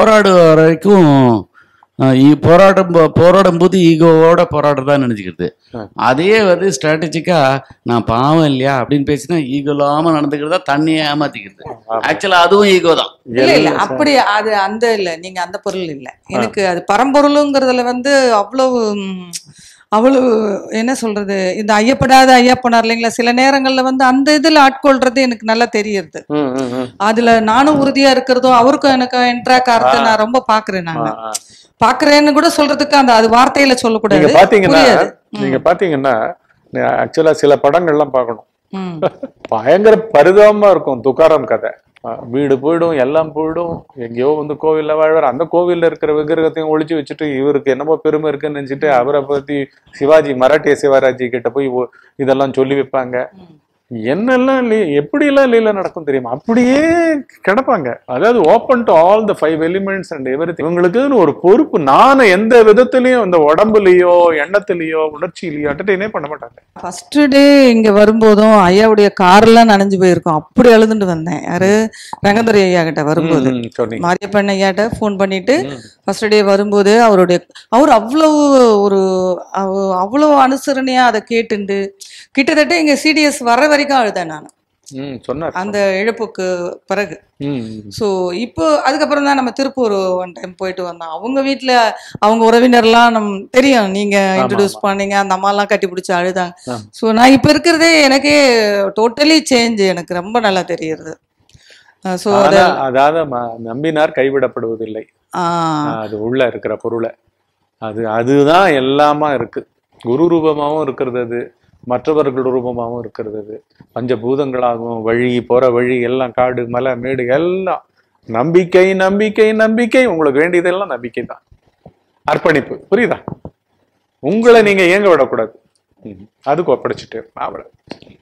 போராடுற வரைக்கும் அஹ், இ- போராடும் போ- போராடும் போது ஈகோவோட போராடுறதா நினைச்சுக்கிறது ஆ. அதே வந்து ஸ்ட்ராட்டஜிக்கா நான் பாவம் இல்லையா அப்படின்னு பேசினா ஈகோ இல்லாம நடந்துக்கிறதா தண்ணியை ஏமாத்திக்கிறது ஆக்சுவலா அதுவும் ஈகோ தான் இல்ல இல்ல அப்படி அது அந்த இல்ல நீங்க அந்த பொருள் இல்ல எனக்கு அது பரம்பொருளுங்கிறதுல வந்து அவ்வளவு ம், அவ்வளவு என்ன சொல்றது இந்த ஐயப்படாத ஐயப்பனார் இல்லைங்களா சில நேரங்கள்ல வந்து அந்த இதுல ஆட்கொள்றது எனக்கு நல்லா தெரியுது ம், ம், ம். அதுல நானும் உறுதியா இருக்கிறதும் அவருக்கும் எனக்கு இன்ட்ராக் ஆகிறத நான் ரொம்ப பாக்குறேன் ஆ, நான் ஆ. பாக்குறேன்னு கூட சொல்றதுக்கு அந்த அது வார்த்தையில நீங்க சொல்லக்கூடாது பாத்தீங்கன்னா புரியாது. நீங்க பாத்தீங்கன்னா ஆக்சுவலா சில படங்கள்லாம் பார்க்கணும் ம். பயங்கர பரிதாபமா இருக்கும் துக்காராம் கதை அஹ் வீடு போயிடும் எல்லாம் போயிடும் எங்கேயோ வந்து கோவில்ல வாழ்வார் அந்த கோவில்ல இருக்கிற விக்கிரகத்தையும் ஒளிச்சு வச்சுட்டு இவருக்கு என்னமோ பெருமை இருக்குன்னு நினைச்சிட்டு அவரை பத்தி சிவாஜி மராட்டிய சிவாஜி கிட்ட போய் ஒ- இதெல்லாம் சொல்லி வைப்பாங்க என்னெல்லாம் லீ எப்படி எல்லாம் லீல நடக்கும் தெரியுமா அப்படியே கிடப்பாங்க அதாவது open to all the five elements and every இவங்களுக்குன்னு ஒரு பொறுப்பு நானும் எந்த விதத்திலையும் இந்த உடம்புலயோ எண்ணத்துலயோ உணர்ச்சியிலயோ அட்டர்டெயினே பண்ண மாட்டாங்க ஃபர்ஸ்ட் டே இங்க வரும்போதும் ஐயாவுடைய கார்லாம் நனைஞ்சு போயிருக்கும் அப்படி அழுதுட்டு வந்தேன் யாரு ரங்கதுரை ஐயா கிட்ட வரும்போது ம், சொன்னீங்க மாரியப்பன் ஐயாட்ட ஃபோன் பண்ணிட்டு ஃபர்ஸ்ட் டே வரும்போது அவருடைய அவர் அவ்வளவு ஒரு அவ- அவ்வளவு அனுசரணையா அதை கேட்டுண்டு கிட்டத்தட்ட இங்க சிடிஎஸ் வர வரைக்கும் அழுதேன் நான் ம் சொன்னார் அந்த இழப்புக்கு பிறகு ம் ஸோ இப்போ அதுக்கப்புறம் தான் நம்ம திருப்பூர் ஒன் டைம் போயிட்டு வந்தோம் அவங்க வீட்டில் அவங்க உறவினர்லாம் நம் தெரியும் நீங்க இன்ட்ரடியூஸ் பண்ணீங்க அந்த அம்மாலாம் கட்டி பிடிச்சி அழுதாங்க ஆமா. ஸோ நான் இப்போ இருக்கிறதே எனக்கே டோட்டலி சேஞ்ச் எனக்கு ரொம்ப நல்லா தெரியுது ஸோ அது ஆனா, அதாவது ம- நம்பினார் கைவிடப்படுவதில்லை ஆ, அது உள்ள இருக்கிற பொருளை அது அதுதான் எல்லாமா இருக்கு குரு ரூபமாவும் இருக்கிறது அது மற்றவர்கள் ரூபமாவும் இருக்கிறது அது பஞ்சபூதங்களாகவும் வழி போற வழி எல்லாம் காடு மலை மேடு எல்லாம் நம்பிக்கை நம்பிக்கை நம்பிக்கை உங்களுக்கு வேண்டியதெல்லாம் நம்பிக்கை தான் அர்ப்பணிப்பு புரியுதா உங்களை நீங்க இயங்க விடக்கூடாது ம். அதுக்கு ஒப்படைச்சிட்டு அவ்வளவு